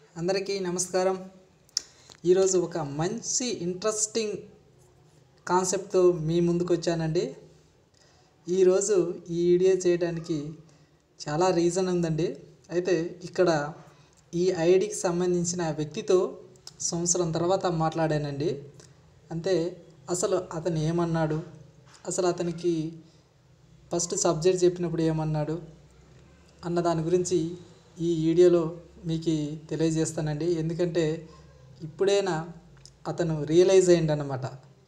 అందరికీ నమస్కారం ఈరోజు ఒక మంచి ఇంట్రెస్టింగ్ కాన్సెప్ట్తో మీ ముందుకు వచ్చానండి ఈరోజు ఈ వీడియో చేయడానికి చాలా రీజన్ ఉందండి అయితే ఇక్కడ ఈ ఐడికి సంబంధించిన వ్యక్తితో సంవత్సరం తర్వాత మాట్లాడానండి అంతే అసలు అతను ఏమన్నాడు అసలు అతనికి ఫస్ట్ సబ్జెక్ట్ చెప్పినప్పుడు ఏమన్నాడు అన్న దాని గురించి ఈ వీడియోలో మీకు తెలియజేస్తానండి ఎందుకంటే ఇప్పుడైనా అతను రియలైజ్ అయ్యిండు అనమాట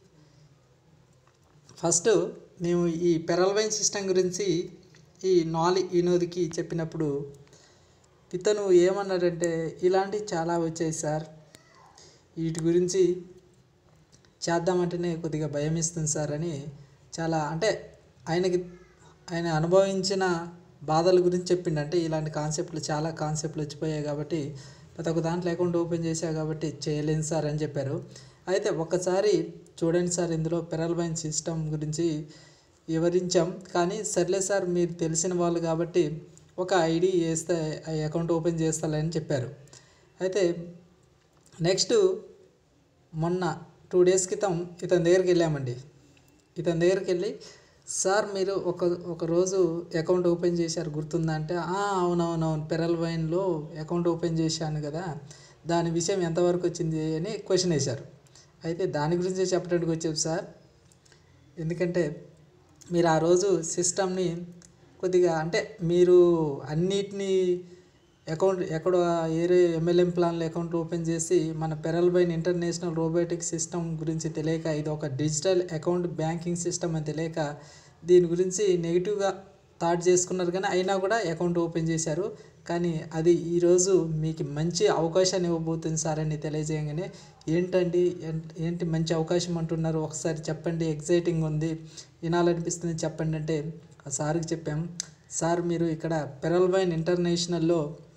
ఫస్ట్ మేము ఈ పెరల్వైన్ సిస్టమ్ గురించి ఈ నాలి వినోద్కి చెప్పినప్పుడు ఇతను ఏమన్నాడంటే ఇలాంటివి చాలా వచ్చాయి సార్ వీటి గురించి చేద్దామంటేనే కొద్దిగా భయం ఇస్తుంది సార్ అని చాలా అంటే ఆయనకి ఆయన అనుభవించిన బాధల గురించి చెప్పిండు అంటే ఇలాంటి కాన్సెప్ట్లు చాలా కాన్సెప్ట్లు వచ్చిపోయాయి కాబట్టి ప్రతి ఒక్క దాంట్లో అకౌంట్ ఓపెన్ చేశా కాబట్టి చేయలేను సార్ అని చెప్పారు అయితే ఒక్కసారి చూడండి సార్ ఇందులో పెరల్వైన్ సిస్టమ్ గురించి వివరించాం కానీ సర్లే సార్ మీరు తెలిసిన వాళ్ళు కాబట్టి ఒక ఐడి వేస్తే ఆ అకౌంట్ ఓపెన్ చేస్తారని చెప్పారు అయితే నెక్స్ట్ మొన్న టూ డేస్ క్రితం ఇతని దగ్గరికి వెళ్ళామండి ఇతని దగ్గరికి వెళ్ళి సార్ మీరు ఒక ఒక రోజు అకౌంట్ ఓపెన్ చేశారు గుర్తుందా అంటే "ఆ, అవునవునవును పెరల్ వైన్లో అకౌంట్ ఓపెన్ చేశాను కదా దాని విషయం ఎంతవరకు వచ్చింది అని క్వశ్చన్ వేశారు అయితే దాని గురించి చెప్పడానికి వచ్చాము సార్ ఎందుకంటే మీరు ఆ రోజు సిస్టమ్ని కొద్దిగా అంటే మీరు అన్నిటినీ అకౌంట్ ఎక్కడ ఏరే ఎంఎల్ఎం ప్లాన్లో అకౌంట్ ఓపెన్ చేసి మన పెరల్బైన్ ఇంటర్నేషనల్ రోబోటిక్ సిస్టమ్ గురించి తెలియక ఇది ఒక డిజిటల్ అకౌంట్ బ్యాంకింగ్ సిస్టమ్ అని తెలియక దీని గురించి నెగిటివ్గా థాట్ చేసుకున్నారు కానీ అయినా కూడా అకౌంట్ ఓపెన్ చేశారు కానీ అది ఈరోజు మీకు మంచి అవకాశాన్ని ఇవ్వబోతుంది సార్ అని తెలియజేయగానే ఏంటండి ఏంట్- ఏంటి మంచి అవకాశం అంటున్నారు ఒకసారి చెప్పండి ఎగ్జైటింగ్ ఉంది వినాలనిపిస్తుంది చెప్పండి అంటే ఆ సార్కి చెప్పాం సార్ మీరు ఇక్కడ పెరల్వైన్ ఇంటర్నేషనల్లో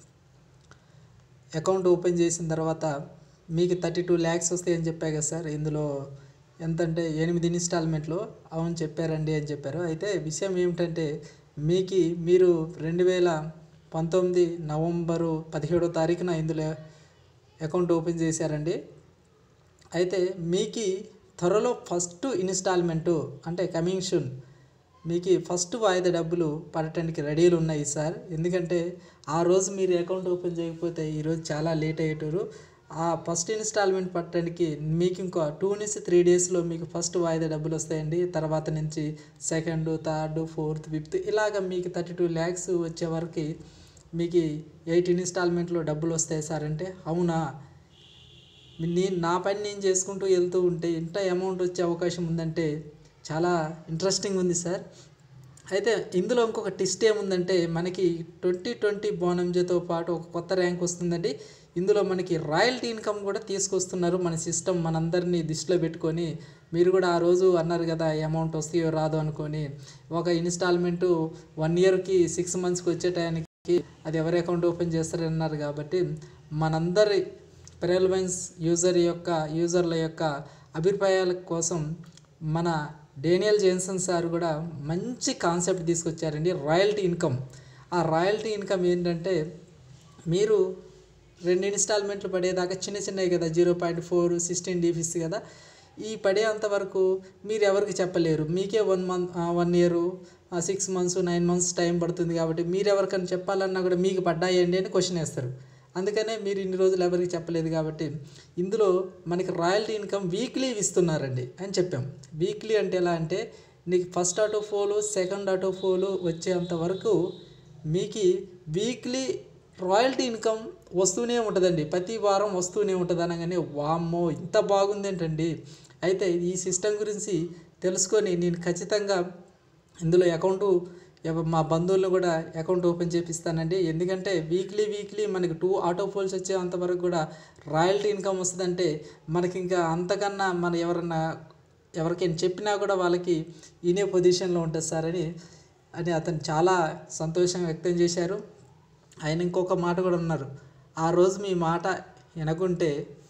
అకౌంట్ ఓపెన్ చేసిన తర్వాత మీకు థర్టీ టూ ల్యాక్స్ వస్తాయని చెప్పా కదా సార్ ఇందులో ఎంతంటే ఎనిమిది ఇన్స్టాల్మెంట్లో అవును చెప్పారండి అని చెప్పారు అయితే విషయం ఏమిటంటే మీకు మీరు రెండు వేల పంతొమ్మిది నవంబరు పదిహేడో తారీఖున ఇందులో అకౌంట్ ఓపెన్ చేశారండి అయితే మీకు త్వరలో ఫస్ట్ ఇన్స్టాల్మెంటు అంటే కమింగ్ షూన్ మీకు ఫస్ట్ వాయిదా డబ్బులు పడటానికి రెడీలు ఉన్నాయి సార్ ఎందుకంటే ఆ రోజు మీరు అకౌంట్ ఓపెన్ చేయకపోతే ఈరోజు చాలా లేట్ అయ్యేటారు ఆ ఫస్ట్ ఇన్స్టాల్మెంట్ పట్టడానికి మీకు ఇంకో టూ నుంచి త్రీ డేస్లో మీకు ఫస్ట్ వాయిదా డబ్బులు వస్తాయండి తర్వాత నుంచి సెకండ్ థర్డ్ ఫోర్త్ ఫిఫ్త్ ఇలాగ మీకు థర్టీ టూ ల్యాక్స్ వచ్చే వరకు మీకు ఎయిట్ ఇన్స్టాల్మెంట్లో డబ్బులు వస్తాయి సార్ అంటే అవునా నేను నా పని నేను చేసుకుంటూ వెళ్తూ ఉంటే ఇంత అమౌంట్ వచ్చే అవకాశం ఉందంటే చాలా ఇంట్రెస్టింగ్ ఉంది సార్ అయితే ఇందులో ఇంకొక టిస్ట్ ఏముందంటే మనకి ట్వంటీ ట్వంటీ బోనంజతో పాటు ఒక కొత్త ర్యాంక్ వస్తుందండి ఇందులో మనకి రాయల్టీ ఇన్కమ్ కూడా తీసుకొస్తున్నారు మన సిస్టమ్ మనందరినీ దృష్టిలో పెట్టుకొని మీరు కూడా ఆ రోజు అన్నారు కదా అమౌంట్ వస్తాయో రాదో అనుకొని ఒక ఇన్స్టాల్మెంటు వన్ ఇయర్కి సిక్స్ మంత్స్కి వచ్చే టైంకి అది ఎవరి అకౌంట్ ఓపెన్ చేస్తారన్నారు కాబట్టి మనందరి పెరల్వైన్స్ యూజర్ యొక్క యూజర్ల యొక్క అభిప్రాయాల కోసం మన డేనియల్ జేన్సన్ సార్ కూడా మంచి కాన్సెప్ట్ తీసుకొచ్చారండి రాయల్టీ ఇన్కమ్ ఆ రాయల్టీ ఇన్కమ్ ఏంటంటే మీరు రెండు ఇన్స్టాల్మెంట్లు పడేదాకా చిన్న చిన్నవి కదా జీరో పాయింట్ ఫోర్ సిక్స్టీన్ డీఫీస్ కదా ఈ పడేంత వరకు మీరు ఎవరికి చెప్పలేరు మీకే one month one year six months nine months time పడుతుంది కాబట్టి మీరు ఎవరికైనా చెప్పాలన్నా కూడా మీకు పడ్డాయండి అని క్వశ్చన్ వేస్తారు అందుకనే మీరు ఇన్ని రోజులు ఎవరికి చెప్పలేదు కాబట్టి ఇందులో మనకి రాయల్టీ ఇన్కమ్ వీక్లీ ఇస్తున్నారండి అని చెప్పాం వీక్లీ అంటే ఎలా అంటే నీకు first auto pool second auto pool వచ్చేంత వరకు మీకు వీక్లీ రాయల్టీ ఇన్కమ్ వస్తూనే ఉంటుందండి ప్రతి వారం వస్తూనే ఉంటుంది అనగానే వామ్మో ఇంత బాగుంది ఏంటండి అయితే ఈ సిస్టమ్ గురించి తెలుసుకొని నేను ఖచ్చితంగా ఇందులో అకౌంటు ఎవ- మా బంధువులను కూడా అకౌంట్ ఓపెన్ చేపిస్తానండి ఎందుకంటే వీక్లీ వీక్లీ మనకి టూ ఆటో ఫోల్స్ వచ్చేంత వరకు కూడా రాయల్టీ ఇన్కమ్ వస్తుందంటే మనకి ఇంకా అంతకన్నా మన ఎవరన్నా ఎవరికైనా చెప్పినా కూడా వాళ్ళకి ఈనే పొజిషన్లో ఉంటుంది సార్ అని అని అతను చాలా సంతోషం వ్యక్తం చేశారు ఆయన ఇంకొక మాట కూడా ఉన్నారు ఆ రోజు మీ మాట వినకుంటే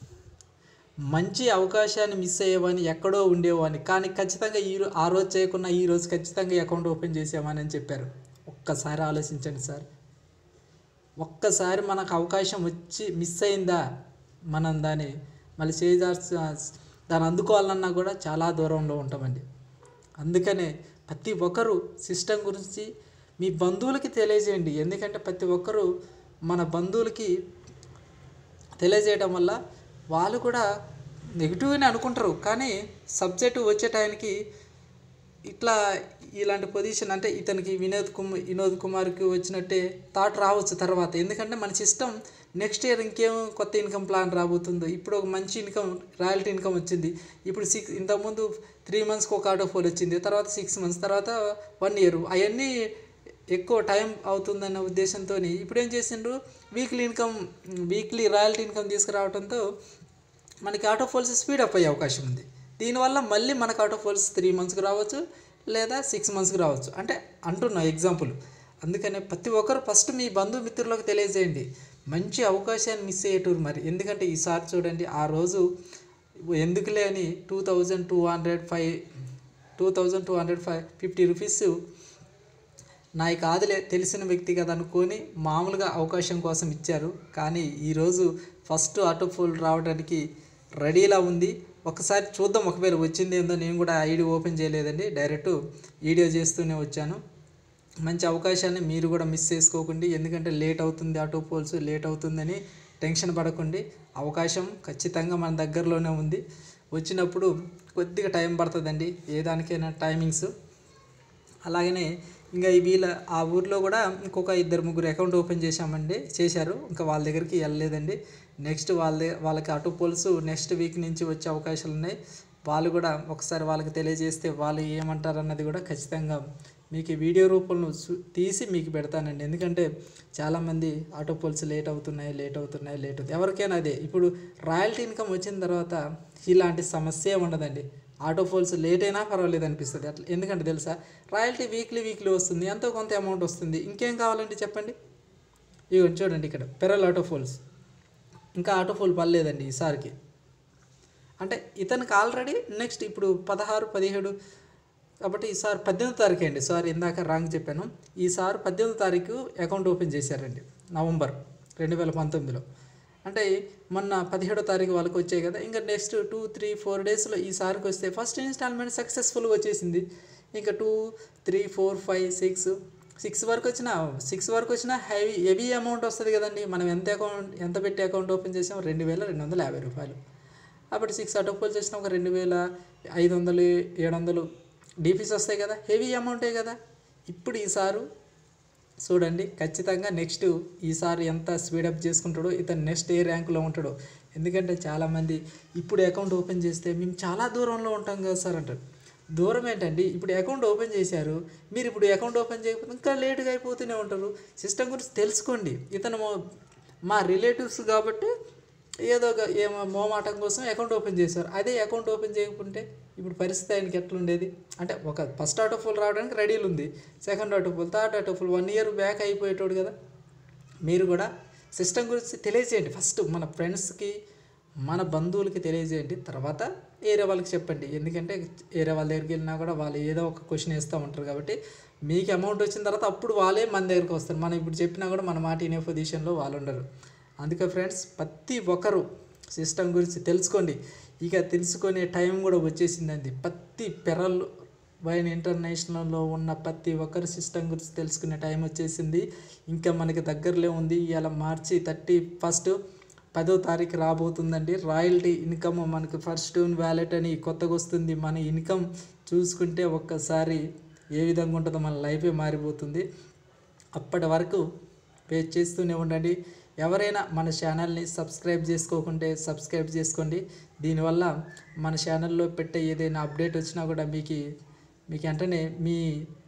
మంచి అవకాశాన్ని మిస్ అయ్యేవాని ఎక్కడో ఉండేవాని కానీ ఖచ్చితంగా ఈ రో- ఆ రోజు చేయకుండా ఈ రోజు ఖచ్చితంగా అకౌంట్ ఓపెన్ చేసామని అని చెప్పారు ఒక్కసారి ఆలోచించండి సార్ ఒక్కసారి మనకు అవకాశం వచ్చి మిస్ అయిందా మనం దాన్ని మళ్ళీ చేయాల్సి దాన్ని అందుకోవాలన్నా కూడా చాలా దూరంలో ఉంటామండి అందుకనే ప్రతి ఒక్కరూ సిస్టమ్ గురించి మీ బంధువులకి తెలియజేయండి ఎందుకంటే ప్రతి ఒక్కరూ మన బంధువులకి తెలియజేయడం వల్ల వాళ్ళు కూడా నెగిటివ్గానే అనుకుంటారు కానీ సబ్జెక్టు వచ్చే టైంకి ఇట్లా ఇలాంటి పొజిషన్ అంటే ఇతనికి వినోద్ కుమార్ వినోద్ కుమార్కి వచ్చినట్టే థాట్ రావచ్చు తర్వాత ఎందుకంటే మన సిస్టమ్ నెక్స్ట్ ఇయర్ ఇంకేం కొత్త ఇన్కమ్ ప్లాన్ రాబోతుందో ఇప్పుడు ఒక మంచి ఇన్కమ్ రాయల్టీ ఇన్కమ్ వచ్చింది ఇప్పుడు సిక్స్ ఇంతకుముందు త్రీ మంత్స్కి ఒక ఆటో ఫోల్ వచ్చింది తర్వాత సిక్స్ మంత్స్ తర్వాత వన్ ఇయర్ అవన్నీ ఎక్కువ టైం అవుతుందన్న ఉద్దేశంతో ఇప్పుడు ఏం చేసిండ్రు weekly income weekly royalty income తీసుకురావడంతో మనకి ఆటో ఫోల్స్ స్పీడ్ అప్ అయ్యే అవకాశం ఉంది దీనివల్ల మళ్ళీ మనకు ఆటో ఫోల్స్ త్రీ మంత్స్కి రావచ్చు లేదా సిక్స్ మంత్స్కి రావచ్చు అంటే అంటున్నా ఎగ్జాంపుల్ అందుకనే ప్రతి ఒక్కరు ఫస్ట్ మీ బంధుమిత్రులకు తెలియజేయండి మంచి అవకాశాన్ని మిస్ అయ్యేటూరు మరి ఎందుకంటే ఈసారి చూడండి ఆ రోజు ఎందుకులే అని two thousand two hundred five two thousand two hundred five fifty rupees నాయి కాదులే తెలిసిన వ్యక్తి కదా అనుకొని మామూలుగా అవకాశం కోసం ఇచ్చారు కానీ ఈరోజు ఫస్ట్ ఆటో ఫోల్ రావడానికి రెడీలా ఉంది ఒకసారి చూద్దాం ఒకవేళ వచ్చింది ఏందో నేను కూడా ఐడి ఓపెన్ చేయలేదండి డైరెక్ట్ వీడియో చేస్తూనే వచ్చాను మంచి అవకాశాన్ని మీరు కూడా మిస్ చేసుకోకండి ఎందుకంటే లేట్ అవుతుంది ఆటో పోల్స్ లేట్ అవుతుందని టెన్షన్ పడకండి అవకాశం ఖచ్చితంగా మన దగ్గరలోనే ఉంది వచ్చినప్పుడు కొద్దిగా టైం పడుతుందండి ఏ దానికైనా టైమింగ్స్ అలాగనే ఇంకా ఈ వీళ్ళ ఆ ఊర్లో కూడా ఇంకొక ఇద్దరు ముగ్గురు అకౌంట్ ఓపెన్ చేశామండి చేశారు ఇంకా వాళ్ళ దగ్గరికి వెళ్ళలేదండి నెక్స్ట్ వాళ్ళ దగ్గర వాళ్ళకి ఆటో పోల్స్ నెక్స్ట్ వీక్ నుంచి వచ్చే అవకాశాలు ఉన్నాయి వాళ్ళు కూడా ఒకసారి వాళ్ళకి తెలియజేస్తే వాళ్ళు ఏమంటారు అన్నది కూడా ఖచ్చితంగా మీకు ఈ వీడియో రూపంలో సు- తీసి మీకు పెడతానండి ఎందుకంటే చాలామంది ఆటో పోల్స్ లేట్ అవుతున్నాయి లేట్ అవుతున్నాయి లేట్ అవుతుంది ఎవరికైనా అదే ఇప్పుడు రాయల్టీ ఇన్కమ్ వచ్చిన తర్వాత ఇలాంటి సమస్య ఉండదండి ఆటో ఫోల్స్ లేట్ అయినా పర్వాలేదు అనిపిస్తుంది అట్లా ఎందుకంటే తెలుసా రాయల్టీ వీక్లీ వీక్లీ వస్తుంది ఎంతో కొంత అమౌంట్ వస్తుంది ఇంకేం కావాలండి చెప్పండి ఇగో చూడండి ఇక్కడ పెరల్ ఆటో ఫోల్స్ ఇంకా ఆటో ఫోల్ పర్లేదండి ఈసారికి అంటే ఇతనికి ఆల్రెడీ నెక్స్ట్ ఇప్పుడు పదహారు పదిహేడు కాబట్టి ఈసారి పద్దెనిమిది తారీఖు అండి సారీ ఇందాక రాంగ్ చెప్పాను ఈసారి పద్దెనిమిది తారీఖు అకౌంట్ ఓపెన్ చేశారండి నవంబర్ రెండు వేల పంతొమ్మిదిలో అంటే మొన్న పదిహేడో తారీఖు వాళ్ళకి వచ్చాయి కదా ఇంకా నెక్స్ట్ టూ త్రీ ఫోర్ డేస్లో ఈసారికి వస్తే ఫస్ట్ ఇన్స్టాల్మెంట్ సక్సెస్ఫుల్గా వచ్చేసింది ఇంకా two three four five six six వరకు వచ్చిన సిక్స్ వరకు వచ్చిన హెవీ హెవీ అమౌంట్ వస్తుంది కదండి మనం ఎంత అకౌంట్ ఎంత పెట్టి అకౌంట్ ఓపెన్ చేసాం రెండు వేల రెండు వందల యాభై రూపాయలు అప్పుడు సిక్స్ ఆటో పోల్ చేసిన ఒక రెండు వేల ఐదు వందలు ఏడు వందలు డీపీస్ వస్తాయి కదా హెవీ అమౌంటే కదా ఇప్పుడు ఈసారి చూడండి ఖచ్చితంగా నెక్స్ట్ ఈసారి ఎంత స్పీడప్ చేసుకుంటాడో ఇతను నెక్స్ట్ ఏ ర్యాంకులో ఉంటాడో ఎందుకంటే చాలామంది ఇప్పుడు అకౌంట్ ఓపెన్ చేస్తే మేము చాలా దూరంలో ఉంటాం కదా సార్ అంటారు దూరం ఏంటండి ఇప్పుడు అకౌంట్ ఓపెన్ చేశారు మీరు ఇప్పుడు అకౌంట్ ఓపెన్ చేయకపోతే ఇంకా లేట్గా అయిపోతూనే ఉంటారు సిస్టమ్ గురించి తెలుసుకోండి ఇతను మా- మా రిలేటివ్స్ కాబట్టి ఏదో ఒక ఏమో మోమాటం కోసం అకౌంట్ ఓపెన్ చేశారు అదే అకౌంట్ ఓపెన్ చేయకుంటే ఇప్పుడు పరిస్థితి ఆయనకి ఎట్లా ఉండేది అంటే ఒక ఫస్ట్ ఆటో ఫుల్ రావడానికి రెడీలు ఉంది second auto full third auto full one year back అయిపోయేటోడు కదా మీరు కూడా సిస్టమ్ గురించి తెలియజేయండి ఫస్ట్ మన ఫ్రెండ్స్కి మన బంధువులకి తెలియజేయండి తర్వాత వేరే వాళ్ళకి చెప్పండి ఎందుకంటే వేరే వాళ్ళ దగ్గరికి వెళ్ళినా కూడా వాళ్ళు ఏదో ఒక క్వశ్చన్ వేస్తూ ఉంటారు కాబట్టి మీకు అమౌంట్ వచ్చిన తర్వాత అప్పుడు వాళ్ళే మన దగ్గరికి వస్తారు మనం ఇప్పుడు చెప్పినా కూడా మన మాట వినే పొజిషన్లో వాళ్ళు ఉండరు అందుకే ఫ్రెండ్స్ ప్రతి ఒక్కరు సిస్టమ్ గురించి తెలుసుకోండి ఇక తెలుసుకునే టైం కూడా వచ్చేసిందండి ప్రతి పెరల్ వైన్ ఇంటర్నేషనల్లో ఉన్న ప్రతి ఒక్కరి సిస్టమ్ గురించి తెలుసుకునే టైం వచ్చేసింది ఇంకా మనకి దగ్గరలో ఉంది ఇవాళ మార్చి థర్టీ ఫస్ట్ పదో తారీఖు రాబోతుందండి రాయల్టీ ఇన్కమ్ మనకి ఫస్ట్ వ్యాలెట్ అని కొత్తగా వస్తుంది మన ఇన్కమ్ చూసుకుంటే ఒక్కసారి ఏ విధంగా ఉంటుందో మన లైఫే మారిపోతుంది అప్పటి వరకు వెయిట్ చేస్తూనే ఉండండి ఎవరైనా మన ఛానల్ని సబ్స్క్రైబ్ చేసుకోకుంటే సబ్స్క్రైబ్ చేసుకోండి దీనివల్ల మన ఛానల్లో పెట్టే ఏదైనా అప్డేట్ వచ్చినా కూడా మీకు మీకు వెంటనే మీ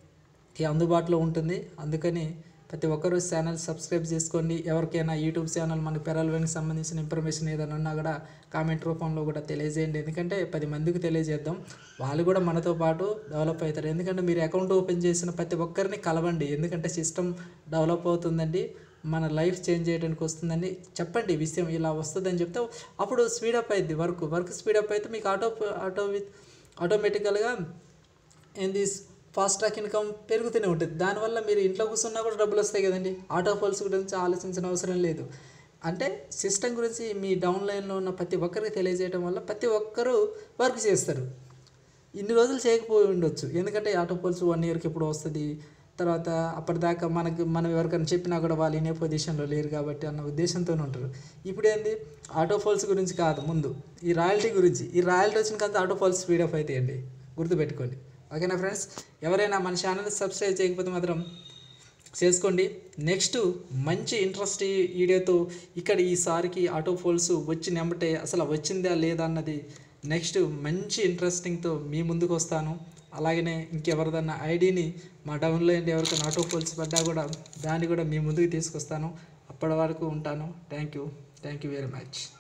ఈ అందుబాటులో ఉంటుంది అందుకని ప్రతి ఒక్కరూ ఛానల్ సబ్స్క్రైబ్ చేసుకోండి ఎవరికైనా యూట్యూబ్ ఛానల్ మన పెరల్వెన్కి సంబంధించిన ఇన్ఫర్మేషన్ ఏదైనా ఉన్నా కూడా కామెంట్ రూపంలో కూడా తెలియజేయండి ఎందుకంటే పది మందికి తెలియజేద్దాం వాళ్ళు కూడా మనతో పాటు డెవలప్ అవుతారు ఎందుకంటే మీరు అకౌంట్ ఓపెన్ చేసిన ప్రతి ఒక్కరిని కలవండి ఎందుకంటే సిస్టమ్ డెవలప్ అవుతుందండి మన లైఫ్ చేంజ్ చేయడానికి వస్తుందని చెప్పండి విషయం ఇలా వస్తుందని చెప్తే అప్పుడు స్పీడప్ అయింది వర్క్ వర్క్ స్పీడప్ అయితే మీకు ఆటో ఆటో విత్ ఆటోమేటికల్గా ఏంది ఫాస్ట్ ట్రాక్ ఇన్కమ్ పెరుగుతూనే ఉంటుంది దానివల్ల మీరు ఇంట్లో కూర్చున్నా కూడా డబ్బులు వస్తాయి కదండి ఆటో ఫాల్స్ గురించి ఆలోచించిన అవసరం లేదు అంటే సిస్టమ్ గురించి మీ డౌన్లైన్లో ఉన్న ప్రతి ఒక్కరికి తెలియజేయడం వల్ల ప్రతి ఒక్కరూ వర్క్ చేస్తారు ఇన్ని రోజులు చేయకపోయి ఉండొచ్చు ఎందుకంటే ఆటో పోల్స్ వన్ ఇయర్కి ఎప్పుడు వస్తుంది తర్వాత అప్పటిదాకా మనకి మనం ఎవరికైనా చెప్పినా కూడా వాళ్ళు ఇనే పొజిషన్లో లేరు కాబట్టి అన్న ఉద్దేశంతోనే ఉంటారు ఇప్పుడు ఏంది ఆటో ఫాల్స్ గురించి కాదు ముందు ఈ రాయల్టీ గురించి ఈ రాయల్టీ వచ్చిన కదా ఆటో ఫాల్స్ స్పీడ్ అప్ అవుతాయండి గుర్తుపెట్టుకోండి ఓకేనా ఫ్రెండ్స్ ఎవరైనా మన ఛానల్ సబ్స్క్రైబ్ చేయకపోతే మాత్రం చేసుకోండి నెక్స్ట్ మంచి ఇంట్రెస్ట్ వీడియోతో ఇక్కడ ఈసారికి ఆటో ఫోల్స్ వచ్చి నెంబటే అసలు వచ్చిందా లేదా అన్నది నెక్స్ట్ మంచి ఇంట్రెస్టింగ్తో మీ ముందుకు వస్తాను అలాగనే ఇంకెవరిదన్నా ఐడిని మా డౌన్లైన్ ఎవరికైనా ఆటో ఫోల్స్ పడ్డా కూడా దాన్ని కూడా మీ ముందుకు తీసుకొస్తాను అప్పటి వరకు ఉంటాను thank you thank you very much